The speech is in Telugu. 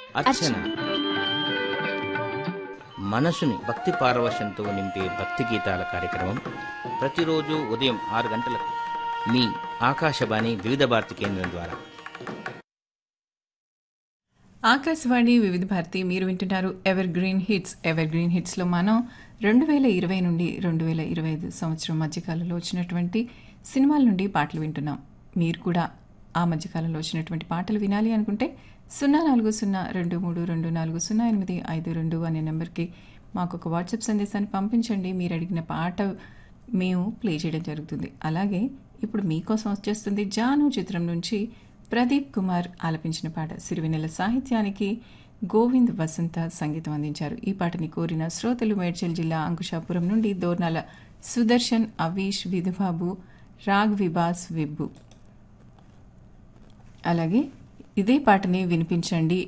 అర్చన మనసుని భక్తి పారవశంతో నింపే భక్తి గీతాల కార్యక్రమం ప్రతిరోజు ఉదయం ఆరు గంటలకు మీ ఆకాశవాణి వివిధ భారతి కేంద్రం ద్వారా ఆకాశవాణి వివిధ భారతి మీరు వింటున్నారు ever green hits ever green హిట్స్లో మనం రెండు వేల ఇరవై నుండి రెండు వేల ఇరవై ఐదు సంవత్సరం మధ్యకాలంలో వచ్చినటువంటి సినిమాల నుండి పాటలు వింటున్నాం మీరు కూడా ఆ మధ్యకాలంలో వచ్చినటువంటి పాటలు వినాలి అనుకుంటే సున్నా నాలుగు సున్నా రెండు మూడు రెండు నాలుగు సున్నా ఎనిమిది ఐదు రెండు అనే నెంబర్కి మాకు ఒక వాట్సాప్ సందేశాన్ని పంపించండి మీరు అడిగిన పాట మేము ప్లే చేయడం జరుగుతుంది అలాగే ఇప్పుడు మీకోసం వచ్చేస్తుంది జాను చిత్రం నుంచి ప్రదీప్ కుమార్ ఆలపించిన పాట సిరివెన్నెల సాహిత్యానికి గోవింద్ వసంత సంగీతం అందించారు ఈ పాటని కోరిన శ్రోతలు మేడ్చల్ జిల్లా అంకుశాపురం నుండి దోర్నాల సుదర్శన్ అవీష్ విధుబాబు రాగ్ విబాస్ విబ్బు అలాగే ఇదే పాటని వినిపించండి